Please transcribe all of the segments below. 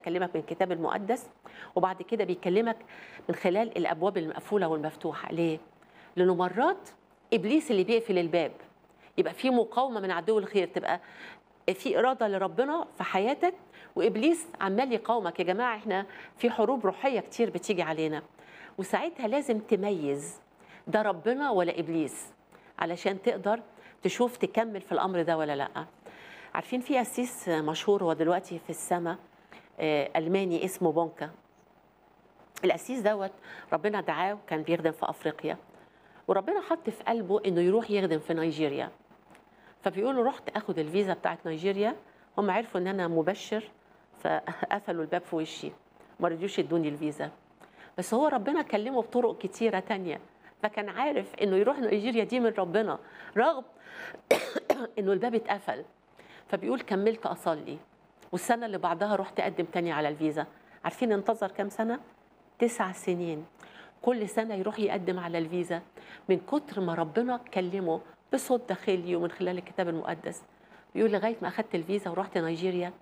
بيكلمك من الكتاب المقدس وبعد كده بيكلمك من خلال الابواب المقفوله والمفتوحه ليه لانه مرات ابليس اللي بيقفل الباب يبقى في مقاومه من عدو الخير تبقى في اراده لربنا في حياتك وابليس عمال يقاومك يا جماعه احنا في حروب روحيه كتير بتيجي علينا وساعتها لازم تميز ده ربنا ولا ابليس علشان تقدر تشوف تكمل في الامر ده ولا لا عارفين في قسيس مشهور هو دلوقتي في السماء الماني اسمه بونكا القسيس دوت ربنا دعاه وكان بيخدم في افريقيا وربنا حط في قلبه انه يروح يخدم في نيجيريا فبيقول له رحت اخد الفيزا بتاعت نيجيريا هم عرفوا ان انا مبشر فقفلوا الباب في وشي ما رضيوش يدوني الفيزا بس هو ربنا كلمه بطرق كتيره تانية فكان عارف انه يروح نيجيريا دي من ربنا رغم انه الباب اتقفل فبيقول كملت اصلي والسنه اللي بعدها رحت اقدم تاني على الفيزا عارفين انتظر كام سنه تسع سنين كل سنه يروح يقدم على الفيزا من كتر ما ربنا كلمه بصوت داخلي ومن خلال الكتاب المقدس بيقول لغايه ما اخدت الفيزا ورحت نيجيريا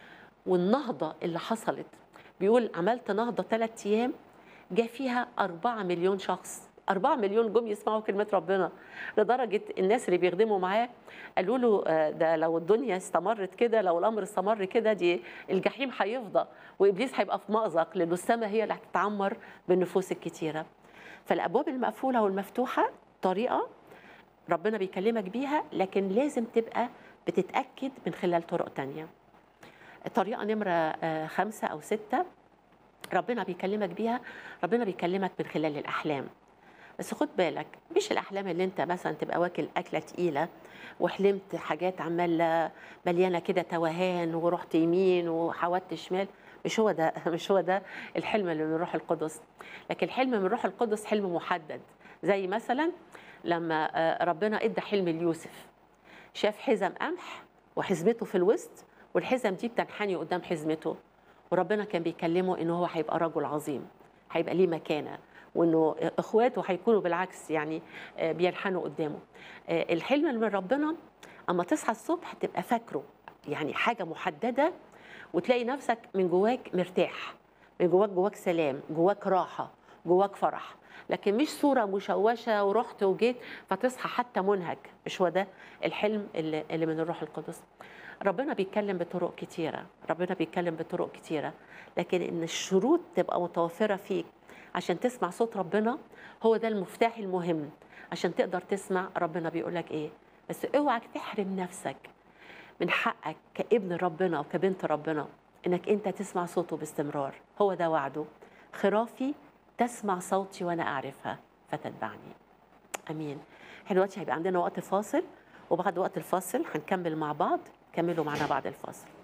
والنهضه اللي حصلت بيقول عملت نهضه ثلاث ايام جاء فيها أربعة مليون شخص أربعة مليون جم يسمعوا كلمة ربنا لدرجة الناس اللي بيخدموا معاه قالوا له ده لو الدنيا استمرت كده لو الأمر استمر كده دي الجحيم هيفضى وإبليس هيبقى في مأزق لأنه السماء هي اللي هتتعمر بالنفوس الكتيرة فالأبواب المقفولة والمفتوحة طريقة ربنا بيكلمك بيها لكن لازم تبقى بتتأكد من خلال طرق تانية الطريقة نمرة خمسة أو ستة ربنا بيكلمك بيها ربنا بيكلمك من خلال الأحلام بس خد بالك مش الاحلام اللي انت مثلا تبقى واكل اكله تقيله وحلمت حاجات عماله مليانه كده توهان ورحت يمين وحودت شمال مش هو ده مش هو ده الحلم اللي من الروح القدس لكن الحلم من الروح القدس حلم محدد زي مثلا لما ربنا ادى حلم ليوسف شاف حزم قمح وحزمته في الوسط والحزم دي بتنحني قدام حزمته وربنا كان بيكلمه ان هو هيبقى رجل عظيم هيبقى ليه مكانه وانه اخواته هيكونوا بالعكس يعني بينحنوا قدامه الحلم من ربنا اما تصحى الصبح تبقى فاكره يعني حاجه محدده وتلاقي نفسك من جواك مرتاح من جواك جواك سلام جواك راحه جواك فرح لكن مش صورة مشوشة ورحت وجيت فتصحى حتى منهك مش هو ده الحلم اللي, اللي من الروح القدس ربنا بيتكلم بطرق كتيرة ربنا بيتكلم بطرق كتيرة لكن ان الشروط تبقى متوفرة فيك عشان تسمع صوت ربنا هو ده المفتاح المهم عشان تقدر تسمع ربنا بيقولك ايه بس اوعك تحرم نفسك من حقك كابن ربنا وكبنت ربنا انك انت تسمع صوته باستمرار هو ده وعده خرافي تسمع صوتي وانا اعرفها فتتبعني امين احنا دلوقتي هيبقى عندنا وقت فاصل وبعد وقت الفاصل هنكمل مع بعض كملوا معنا بعد الفاصل